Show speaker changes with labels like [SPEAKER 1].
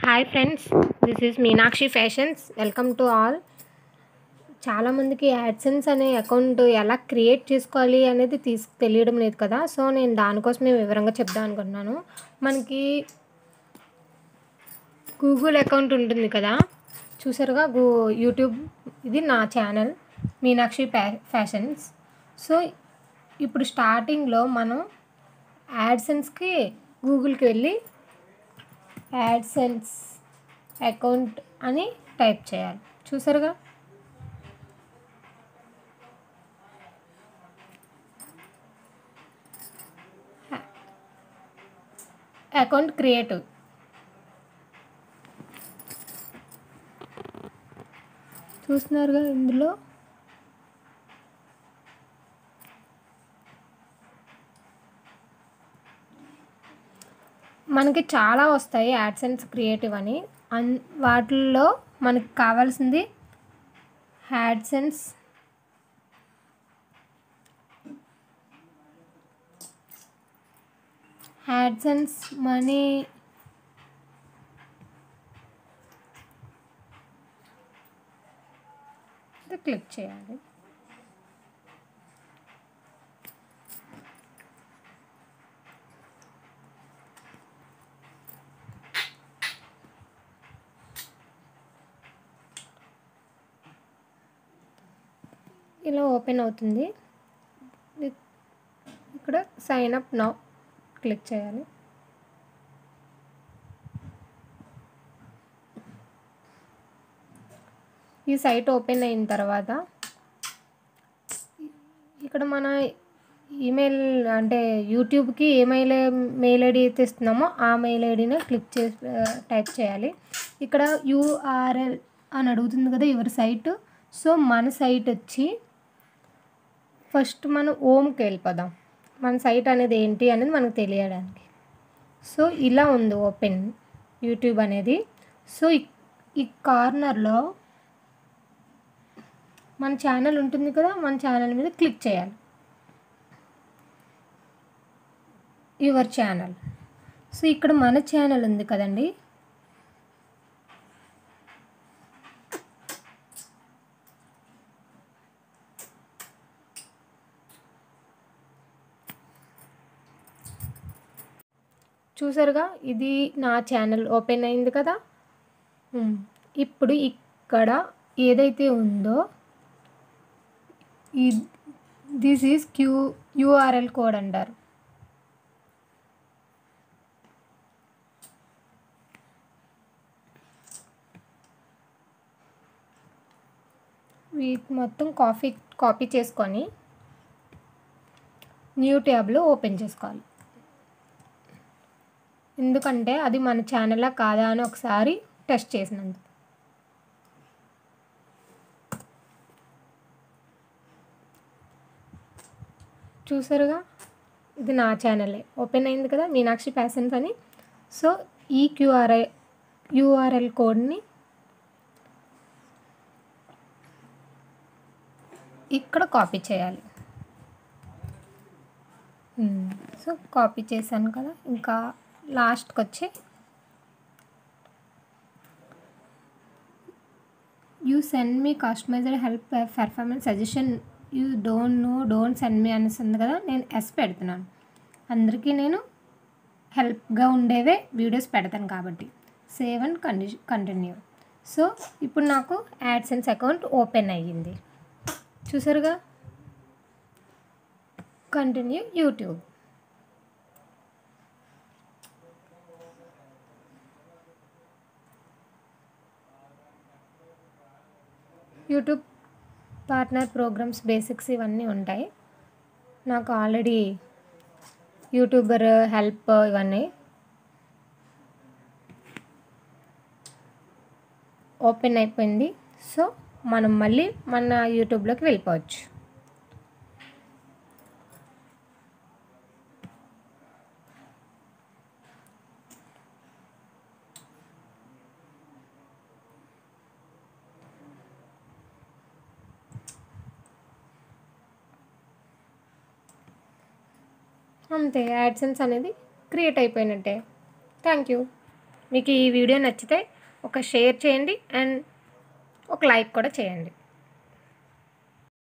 [SPEAKER 1] Hi friends this is Meenakshi fashions welcome to all చాలామందికి AdSense అనే account ఎలా create చేసుకోవాలి అనేది తీసు తెలియడం లేదు కదా సో నేను దానికోసమే వివరంగా చెప్దాం అనుకుంటున్నాను మనకి గూగుల్ అకౌంట్ ఉంటుంది కదా చూసారుగా గూ యూట్యూబ్ ఇది నా ఛానల్ మీనాక్షి ఫ్యా ఫ్యాషన్స్ సో ఇప్పుడు స్టార్టింగ్లో మనం యాడ్సెన్స్కి గూగుల్కి వెళ్ళి యాడ్సెన్స్ అకౌంట్ అని టైప్ చేయాలి చూసారుగా అకౌంట్ క్రియేటివ్ చూస్తున్నారుగా ఇందులో మనకి చాలా వస్తాయి యాడ్సెన్స్ క్రియేటివ్ అని అన్ వాటిల్లో మనకి కావాల్సింది యాడ్సెన్స్ యాడ్సెన్స్ మనీ క్లిక్ చేయాలి ఇలా ఓపెన్ అవుతుంది ఇక్- ఇక్కడ సైన్ అప్ నౌ క్లిక్ చేయాలి ఈ సైట్ ఓపెన్ అయిన తర్వాత ఇక్కడ మన ఈమెయిల్ అంటే యూట్యూబ్కి ఏ మెయిల్ మెయిల్ ఐడి అయితే ఇస్తున్నామో ఆ మెయిల్ ఐడిని క్లిక్ చేసి టైప్ చేయాలి ఇక్కడ యూఆర్ఎల్ అని అడుగుతుంది కదా ఎవరి సైట్ సో మన సైట్ వచ్చి ఫస్ట్ మనం ఓమ్కి వెళ్ళిపోదాం మన సైట్ అనేది ఏంటి అనేది మనకు తెలియడానికి సో ఇలా ఉంది ఓపెన్ యూట్యూబ్ అనేది సో ఈ- ఈ కార్నర్లో మన ఛానల్ ఉంటుంది కదా మన ఛానల్ మీద క్లిక్ చేయాలి యువర్ ఛానల్ సో ఇక్కడ మన ఛానల్ ఉంది కదండి చూసారుగా ఇది నా ఛానల్ ఓపెన్ అయింది కదా ఉమ్, ఇప్పుడు ఇక్కడ ఏదైతే ఉందో ఈ this is Q URL code అంటారు వీటి మొత్తం కాపీ కాపీ చేసుకొని న్యూ ట్యాబ్లో ఓపెన్ చేసుకోవాలి ఎందుకంటే అది మన ఛానల్లా కాదా అని ఒకసారి టెస్ట్ చేసినందుకు చూసారుగా ఇది నా ఛానలే ఓపెన్ అయింది కదా మీనాక్షి ఫ్యాషన్స్ అని సో ఈ క్యూఆర్ఐ యూఆర్ఎల్ కోడ్ని ఇక్కడ కాపీ చేయాలి మ్మ్. సో కాపీ చేశాను కదా ఇంకా లాస్ట్కి వచ్చి you send me customized help performance suggestion you don't know don't send me అనేసి ఉంది కదా నేను ఎస్ పెడుతున్నాను అందరికీ నేను హెల్ప్గా ఉండేవే వీడియోస్ పెడతాను కాబట్టి సేవ్ అండ్ కండి కంటిన్యూ సో ఇప్పుడు నాకు యాడ్సెన్స్ అకౌంట్ ఓపెన్ అయ్యింది చూసారుగా continue YouTube YouTube partner programs basics ఇవన్నీ ఉంటాయి నాకు ఆల్రెడీ యూట్యూబర్ హెల్ప్ ఇవన్నీ ఓపెన్ అయిపోయింది సో మనం మళ్ళీ మన యూట్యూబ్లోకి వెళ్ళిపోవచ్చు అంతే యాడ్సెన్స్ అనేది క్రియేట్ అయిపోయినట్టే థ్యాంక్ యూ మీకు ఈ వీడియో నచ్చితే ఒక షేర్ చేయండి అండ్ ఒక లైక్ కూడా చేయండి